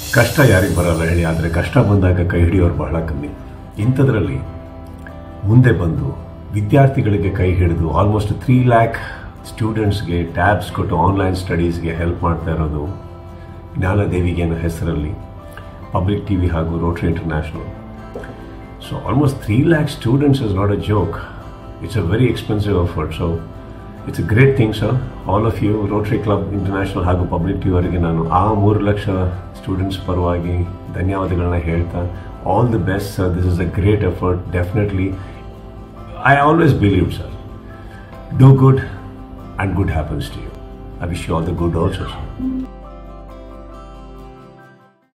ಕಷ್ಟ ಯಾರಿಗೆ ಬರಲ್ಲ ಹೇಳಿ ಆದರೆ ಕಷ್ಟ ಬಂದಾಗ ಕೈ ಹಿಡಿಯೋರು ಬಹಳ ಕಮ್ಮಿ ಇಂಥದ್ರಲ್ಲಿ ಮುಂದೆ ಬಂದು ವಿದ್ಯಾರ್ಥಿಗಳಿಗೆ ಕೈ ಹಿಡಿದು ಆಲ್ಮೋಸ್ಟ್ ತ್ರೀ ಲ್ಯಾಕ್ ಸ್ಟೂಡೆಂಟ್ಸ್ಗೆ ಟ್ಯಾಬ್ಸ್ ಕೊಟ್ಟು ಆನ್ಲೈನ್ ಸ್ಟಡೀಸ್ಗೆ ಹೆಲ್ಪ್ ಮಾಡ್ತಾ ಇರೋದು ಜ್ಞಾನದೇವಿಗೆ ಅನ್ನೋ ಹೆಸರಲ್ಲಿ ಪಬ್ಲಿಕ್ ಟಿ ವಿ ಹಾಗೂ Rotary International so almost three lakh students is not a joke it's a very expensive effort so it's a great thing sir all of you Rotary Club International ಹಾಗೂ ಪಬ್ಲಿಕ್ ಟಿ ಅವರಿಗೆ ನಾನು ಆ ಮೂರು ಲಕ್ಷ ಸ್ಟೂಡೆಂಟ್ಸ್ ಪರವಾಗಿ ಧನ್ಯವಾದಗಳನ್ನ ಹೇಳ್ತಾ all the best sir this is a great effort definitely I always believe sir do good and good happens to you I wish you all the good also sir